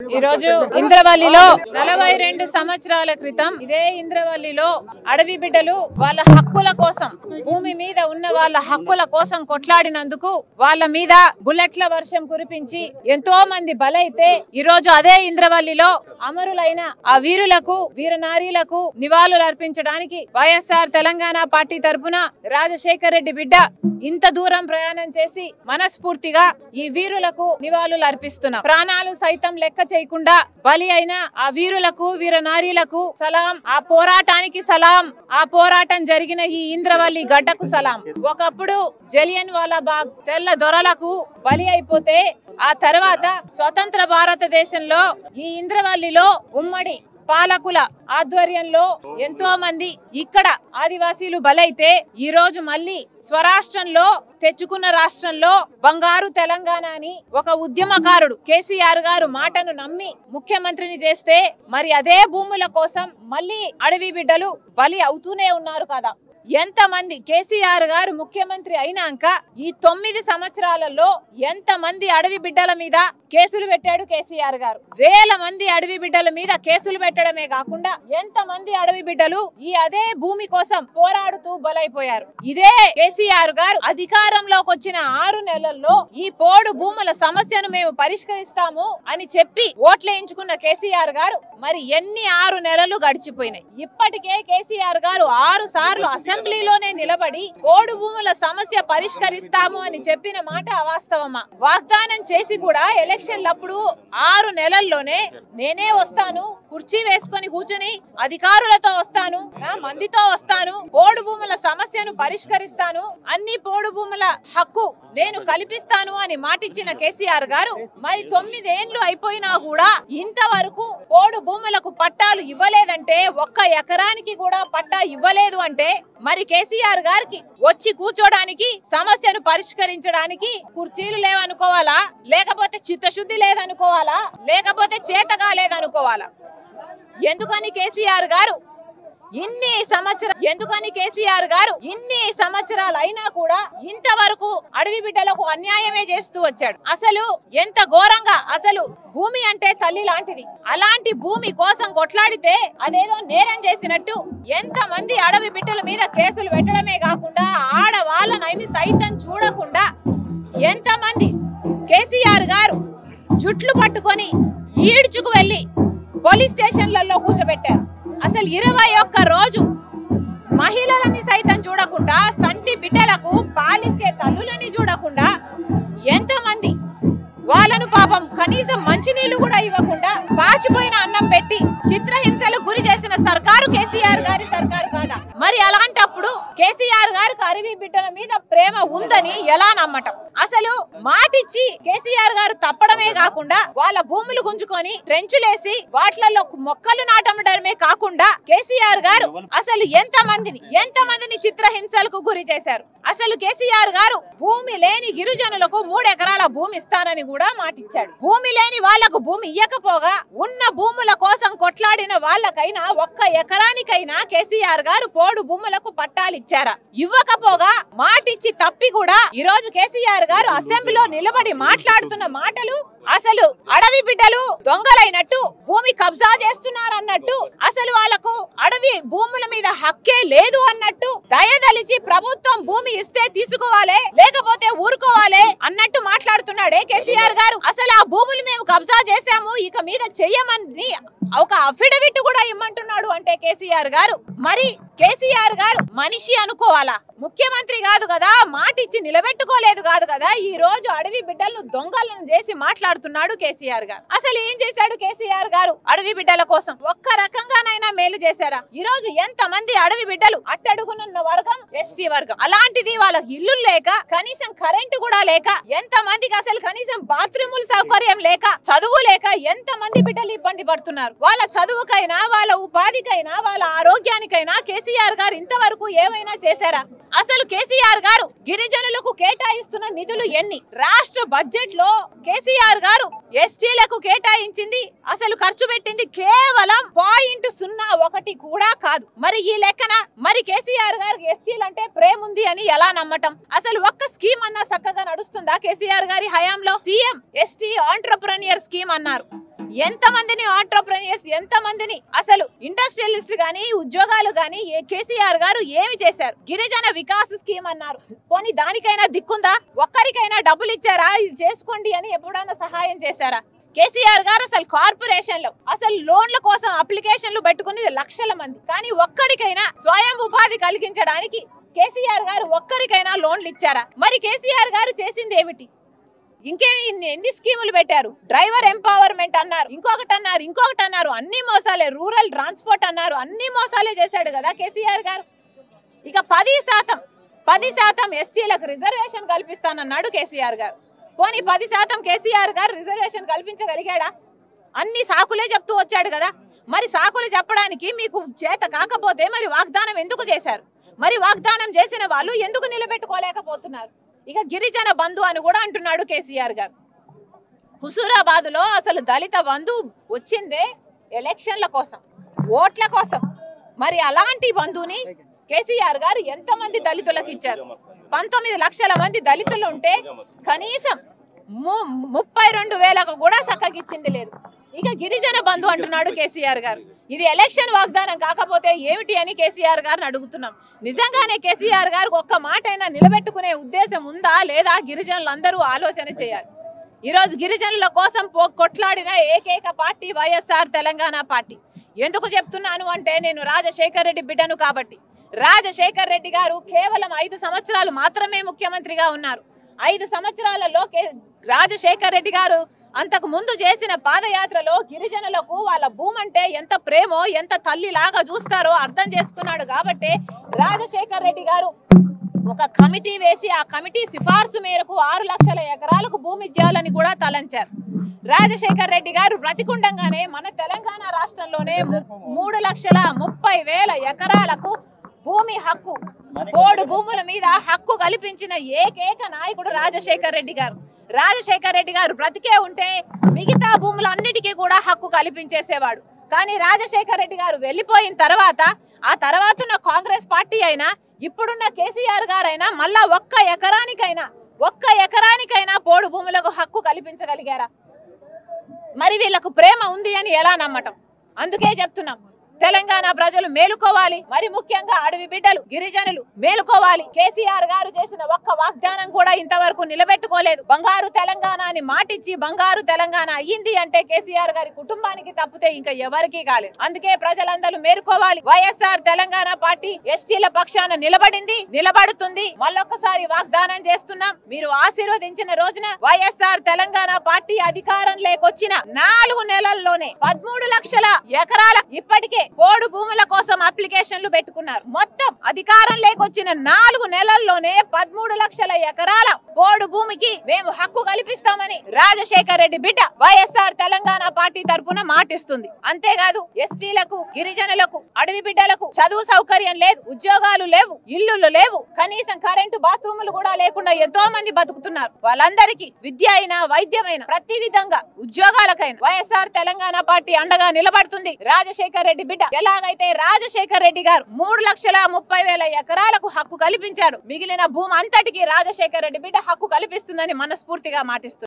ఈ రోజు ఇంద్రవల్లిలో నలభై రెండు సంవత్సరాల క్రితం ఇదే ఇంద్రవల్లిలో అడవి బిడ్డలు వాళ్ళ హక్కుల కోసం భూమి మీద ఉన్న వాళ్ళ హక్కుల కోసం కొట్లాడినందుకు వాళ్ళ మీద బుల్లెట్ల వర్షం కురిపించి ఎంతో మంది బలైతే ఈ రోజు అదే ఇంద్రవల్లిలో అమరులైన ఆ వీరులకు వీరనారీలకు నివాళులు అర్పించడానికి వైఎస్ఆర్ తెలంగాణ పార్టీ తరపున రాజశేఖర్ రెడ్డి బిడ్డ ఇంత దూరం ప్రయాణం చేసి మనస్ఫూర్తిగా ఈ వీరులకు నివాళులు అర్పిస్తున్నాం ప్రాణాలు సైతం లెక్క చేయకుండా బలి అయిన ఆ వీరులకు వీర నారీలకు సలాం ఆ పోరాటానికి సలాం ఆ పోరాటం జరిగిన ఈ ఇంద్రవల్లి గడ్డకు సలాం ఒకప్పుడు జలియన్ వాలా బాగ్ తెల్ల దొరలకు బలి అయిపోతే ఆ తర్వాత స్వతంత్ర భారతదేశంలో ఈ ఇంద్రవల్లిలో ఉమ్మడి పాలకుల ఆధ్వర్యంలో ఎంతో మంది ఇక్కడ ఆదివాసీలు బలైతే ఈ రోజు మళ్ళీ స్వరాష్ట్రంలో తెచ్చుకున్న రాష్ట్రంలో బంగారు తెలంగాణ అని ఒక ఉద్యమకారుడు కేసీఆర్ గారు మాటను నమ్మి ముఖ్యమంత్రిని చేస్తే మరి అదే భూముల కోసం మళ్ళీ అడవి బిడ్డలు బలి అవుతూనే ఉన్నారు కదా ఎంతమంది కేసీఆర్ గారు ముఖ్యమంత్రి అయినాక ఈ తొమ్మిది సంవత్సరాలలో ఎంతమంది అడవి బిడ్డల మీద కేసులు పెట్టాడు కేసీఆర్ గారు వేల మంది అడవి బిడ్డల మీద కేసులు పెట్టడమే కాకుండా ఎంతమంది అడవి బిడ్డలు ఈ అదే భూమి కోసం పోరాడుతూ బలైపోయారు ఇదే కేసీఆర్ గారు అధికారంలోకి వచ్చిన ఆరు నెలల్లో ఈ పోడు భూముల సమస్యను మేము పరిష్కరిస్తాము అని చెప్పి ఓట్లేయించుకున్న కేసీఆర్ గారు మరి ఎన్ని ఆరు నెలలు గడిచిపోయినాయి ఇప్పటికే కేసీఆర్ గారు ఆరు సార్లు అసెంబ్లీలోనే నిలబడి పోడు భూముల సమస్య పరిష్కరిస్తాము అని చెప్పిన మాట అవాస్తవమా వాగ్దానం చేసి కూడా ఎలక్షన్లప్పుడు ఆరు నెలల్లోనే నేనే వస్తాను కుర్చీ వేసుకొని కూర్చుని అధికారులతో వస్తాను నా మందితో వస్తాను పోడు భూముల సమస్యను పరిష్కరిస్తాను అన్ని పోడు భూముల హక్కు నేను కల్పిస్తాను అని మాటిచ్చిన కేసీఆర్ గారు మరి తొమ్మిదేండ్లు అయిపోయినా కూడా ఇంతవరకు పోడు భూములకు పట్టాలు ఇవ్వలేదంటే ఒక్క ఎకరానికి కూడా పట్టా ఇవ్వలేదు అంటే మరి కేసీఆర్ గారికి వచ్చి కూర్చోడానికి సమస్యను పరిష్కరించడానికి కుర్చీలు లేవనుకోవాలా లేకపోతే చిత్తశుద్ధి లేదనుకోవాలా లేకపోతే చేతగా లేదనుకోవాలా ఎందుకని కేసీఆర్ గారు ఇన్ని సంవత్సరాలు ఎందుకని కేసీఆర్ గారు ఇన్ని సంవత్సరాలు అయినా కూడా ఇంతవరకు అడవి బిడ్డలకు అన్యాయమే చేస్తూ వచ్చాడు అసలు ఎంత ఘోరంగా అసలు భూమి అంటే తల్లి లాంటిది అలాంటి భూమి కోసం కొట్లాడితే అదేదో నేరం చేసినట్టు ఎంత మంది అడవి బిడ్డల మీద కేసులు పెట్టడమే కాకుండా ఆడవాళ్ళనైనా సైతం చూడకుండా ఎంతమంది కేసీఆర్ గారు జుట్లు పట్టుకొని ఈడ్చుకు వెళ్ళి పోలీస్ స్టేషన్లలో కూర్చోబెట్టారు అసలు ఇరవై ఒక్క రోజు మహిళలని సైతం చూడకుండా సంటి బిడ్డలకు పాలించే తల్లులని చూడకుండా ఎంతమంది వాళ్ళను పాపం కనీసం మంచినీళ్లు కూడా ఇవ్వకుండా పాచిపోయిన అన్నం పెట్టి చిత్రహింసలకు గురి చేసిన సర్కారు కేసీఆర్ గారి సర్కారు కాదా మరి అలాంటప్పుడు కేసీఆర్ గారికి అరవి బిడ్డల మీద ప్రేమ ఉందని ఎలా నమ్మటం అసలు మాటిచ్చి కేసీఆర్ గారు తప్పడమే కాకుండా వాళ్ళ భూములు గుంజుకొని ట్రెంచులేసి వాటిలలో మొక్కలు నాటడమే కాకుండా కేసీఆర్ గారు అసలు ఎంత మందిని ఎంత మందిని చిత్రహింసలకు గురి చేశారు అసలు కేసీఆర్ గారు భూమి లేని గిరిజనులకు మూడు ఎకరాల భూమి ఇస్తానని కూడా మాటిచ్చాడు భూమి లేని వాళ్లకు భూమి ఇయ్యకపోగా ఉన్న భూముల కోసం కొట్లాడిన వాళ్ళకైనా ఒక్క ఎకరానికైనా కేసీఆర్ గారు పోడు భూములకు పట్టాలు ఇచ్చారా ఇవ్వకపోగా మాటిచ్చి తప్పి కూడా ఈ రోజు కేసీఆర్ గారు అసెంబ్లీలో నిలబడి మాట్లాడుతున్న మాటలు అసలు అడవి బిడ్డలు దొంగలైనట్టు భూమి కబ్జా చేస్తున్నారన్నట్టు అసలు వాళ్ళకు అడవి భూముల మీద హక్కే లేదు అన్నట్టు దయదలిచి ప్రభుత్వం భూమి ఇస్తే తీసుకోవాలి లేకపోతే ఊరుకోవాలి అన్నట్టు మాట్లాడుతున్నాడే కేసీఆర్ గారు అసలు ఆ భూములు మేము కబ్జా చేశాము ఇక మీద చెయ్యమని ఒక అఫిడవిట్ కూడా ఇమ్మంటున్నాడు అంటే కేసీఆర్ గారు మరి కేసీఆర్ గారు మనిషి అనుకోవాలా ముఖ్యమంత్రి కాదు కదా మాట ఇచ్చి నిలబెట్టుకోలేదు కాదు కదా ఈ రోజు అడవి బిడ్డలను దొంగలను చేసి మాట్లాడుతున్నాడు కేసీఆర్ గారు అసలు ఏం చేశాడు కేసీఆర్ గారు అడవి బిడ్డల కోసం ఒక్క రకంగానైనా మేలు చేశారా ఈ రోజు ఎంత మంది అడవి బిడ్డలు అట్టడుగునున్న వర్గం ఎస్టీ వర్గం అలాంటిది వాళ్ళకి ఇల్లు లేక కనీసం కరెంటు కూడా లేక ఎంత మందికి అసలు కనీసం బాత్రూముల సౌకర్యం లేక చదువు లేక ఎంత మంది బిడ్డలు ఇబ్బంది పడుతున్నారు వాళ్ళ చదువుకైనా వాళ్ళ ఉపాధికైనా వాళ్ళ ఆరోగ్యానికైనా కేసీఆర్ గారు ఇంతవరకు ఏమైనా చేశారా అసలు కేసీఆర్ గారు గిరిజనులకు కేటాయిస్తున్న నిధులు ఎన్ని రాష్ట్ర బడ్జెట్ లో కేసీఆర్ గారు ఎస్టీలకు కేటాయించింది అసలు ఖర్చు పెట్టింది కేవలం పాయింట్ సున్నా ఒకటి కూడా కాదు మరి ఈ లెక్కన మరి కేసీఆర్ గారికి ఎస్టీలు అంటే ప్రేమ ఉంది అని ఎలా నమ్మటం అసలు ఒక్క స్కీమ్ అన్నా చక్కగా నడుస్తుందా కేసీఆర్ గారి హయాంలో సీఎం ఎస్టీ ఆంటర్ప్రెన్యూర్ స్కీమ్ అన్నారు ఎంత మందిని ఆంటర్ప్రెన్యూర్స్ ఎంత మందిని అసలు ఇండస్ట్రియలిస్ట్ గానీ ఉద్యోగాలు గానీ ఏ కేసీఆర్ గారు ఏమి చేశారు గిరిజన వికాస్ స్కీమ్ అన్నారు పోనీ దానికైనా దిక్కుందా ఒక్కరికైనా డబ్బులు ఇచ్చారా ఇది చేసుకోండి అని ఎప్పుడైనా సహాయం చేశారా కేసీఆర్ గారు అసలు కార్పొరేషన్ లో అసలు లోన్ల కోసం అప్లికేషన్లు పెట్టుకునేది లక్షల మంది కానీ ఒక్కడికైనా స్వయం ఉపాధి కలిగించడానికి కేసీఆర్ గారు ఒక్కరికైనా లోన్లు ఇచ్చారా మరి కేసీఆర్ గారు చేసింది ఏమిటి ఇంకేమి ఇన్ని- ఎన్ని స్కీములు పెట్టారు డ్రైవర్ ఎంపవర్మెంట్ అన్నారు ఇంకొకటి అన్నారు ఇంకొకటి అన్నారు అన్ని మోసాలే రూరల్ ట్రాన్స్పోర్ట్ అన్నారు అన్ని మోసాలే చేశాడు కదా కేసీఆర్ గారు ఇక పది శాతం పది శాతం ఎస్టీలకు రిజర్వేషన్ కల్పిస్తానన్నాడు కేసీఆర్ గారు పోనీ పది శాతం కేసీఆర్ గారు రిజర్వేషన్ కల్పించగలిగాడా అన్ని సాకులే చెప్తూ వచ్చాడు కదా మరి సాకులు చెప్పడానికి మీకు చేత కాకపోతే మరి వాగ్దానం ఎందుకు చేశారు మరి వాగ్దానం చేసిన వాళ్ళు ఎందుకు నిలబెట్టుకోలేకపోతున్నారు ఇక గిరిజన బంధు అని కూడా అంటున్నాడు కేసీఆర్ గారు హుసూరాబాద్ లో అసలు దళిత బంధు వచ్చిందే ఎలక్షన్ల కోసం ఓట్ల కోసం మరి అలాంటి బంధుని కేసీఆర్ గారు ఎంతమంది దళితులకు ఇచ్చారు పంతొమ్మిది లక్షల మంది దళితులు ఉంటే కనీసం ము- ముప్పై రెండు వేలకు కూడా చక్కగిచ్చింది లేదు ఇక గిరిజన బంధు అంటున్నాడు కేసీఆర్ గారు ఇది ఎలక్షన్ వాగ్దానం కాకపోతే ఏమిటి అని కేసీఆర్ గారిని అడుగుతున్నాం నిజంగానే కేసీఆర్ గారికి ఒక్క మాట అయినా నిలబెట్టుకునే ఉద్దేశం ఉందా లేదా గిరిజనులందరూ ఆలోచన చేయాలి ఈ రోజు గిరిజనుల కోసం పో- కొట్లాడిన ఏకైక పార్టీ వైఎస్ఆర్ తెలంగాణ పార్టీ ఎందుకు చెప్తున్నాను అంటే నేను రాజశేఖర్ రెడ్డి బిడ్డను కాబట్టి రాజశేఖర్ రెడ్డి గారు కేవలం ఐదు సంవత్సరాలు మాత్రమే ముఖ్యమంత్రిగా ఉన్నారు ఐదు సంవత్సరాలలో కే- రాజశేఖర్ రెడ్డి గారు అంతకు ముందు చేసిన పాదయాత్రలో గిరిజనులకు వాళ్ళ భూమి అంటే ఎంత ప్రేమో ఎంత తల్లిలాగా చూస్తారో అర్థం చేసుకున్నాడు కాబట్టి రాజశేఖర్ రెడ్డి గారు ఒక కమిటీ వేసి ఆ కమిటీ సిఫార్సు మేరకు ఆరు లక్షల ఎకరాలకు భూమి ఇచ్చేయాలని కూడా తలంచారు రాజశేఖర్ రెడ్డి గారు బ్రతికుండంగానే మన తెలంగాణ రాష్ట్రంలోనే ము- మూడు లక్షల ముప్పై వేల ఎకరాలకు భూమి హక్కు కోడు భూముల మీద హక్కు కల్పించిన ఏకైక నాయకుడు రాజశేఖర్ రెడ్డి గారు రాజశేఖర్ రెడ్డి గారు బ్రతికే ఉంటే మిగతా భూములన్నిటికీ కూడా హక్కు కల్పించేసేవాడు కానీ రాజశేఖర్ రెడ్డి గారు వెళ్ళిపోయిన తర్వాత ఆ తర్వాత ఉన్న కాంగ్రెస్ పార్టీ అయినా ఇప్పుడున్న కేసీఆర్ గారైనా మళ్ళా ఒక్క ఎకరానికైనా ఒక్క ఎకరానికైనా పోడు భూములకు హక్కు కల్పించగలిగారా మరి వీళ్ళకు ప్రేమ ఉంది అని ఎలా నమ్మటం అందుకే చెప్తున్నాం తెలంగాణ ప్రజలు మేలుకోవాలి మరి ముఖ్యంగా అడవి బిడ్డలు గిరిజనులు మేలుకోవాలి కేసీఆర్ గారు చేసిన ఒక్క వాగ్దానం కూడా ఇంతవరకు నిలబెట్టుకోలేదు బంగారు తెలంగాణ అని మాటిచ్చి బంగారు తెలంగాణ అయ్యింది అంటే కేసీఆర్ గారి కుటుంబానికి తప్పితే ఇంకా ఎవరికీ కాలేదు అందుకే ప్రజలందరూ మేలుకోవాలి వైఎస్ఆర్ తెలంగాణ పార్టీ ఎస్టీల పక్షాన నిలబడింది నిలబడుతుంది మళ్ళొక్కసారి వాగ్దానం చేస్తున్నాం మీరు ఆశీర్వదించిన రోజున వైఎస్ఆర్ తెలంగాణ పార్టీ అధికారం లేకొచ్చిన నాలుగు నెలల్లోనే పదమూడు లక్షల ఎకరాల ఇప్పటికే పోడు భూముల కోసం అప్లికేషన్లు పెట్టుకున్నారు మొత్తం అధికారం లేకొచ్చిన నాలుగు నెలల్లోనే పదమూడు లక్షల ఎకరాల పోడు భూమికి మేము హక్కు కల్పిస్తామని రాజశేఖర్ రెడ్డి బిడ్డ వైఎస్ఆర్ తెలంగాణ పార్టీ తరపున మాటిస్తుంది అంతేకాదు ఎస్టీలకు గిరిజనులకు అడవి బిడ్డలకు చదువు సౌకర్యం లేదు ఉద్యోగాలు లేవు ఇల్లులు లేవు కనీసం కరెంటు బాత్రూములు కూడా లేకుండా ఎంతో మంది బతుకుతున్నారు వాళ్ళందరికీ విద్య అయినా వైద్యమైన ప్రతి విధంగా ఉద్యోగాలకైనా వైఎస్ఆర్ తెలంగాణ పార్టీ అండగా నిలబడుతుంది రాజశేఖర్ రెడ్డి బిడ్డ ఎలాగైతే రాజశేఖర్ రెడ్డి గారు మూడు లక్షల ముప్పై వేల ఎకరాలకు హక్కు కల్పించారు మిగిలిన భూమి అంతటికి రాజశేఖర్ రెడ్డి బిడ్డ హక్కు కల్పిస్తుందని మనస్ఫూర్తిగా మాటిస్తున్నారు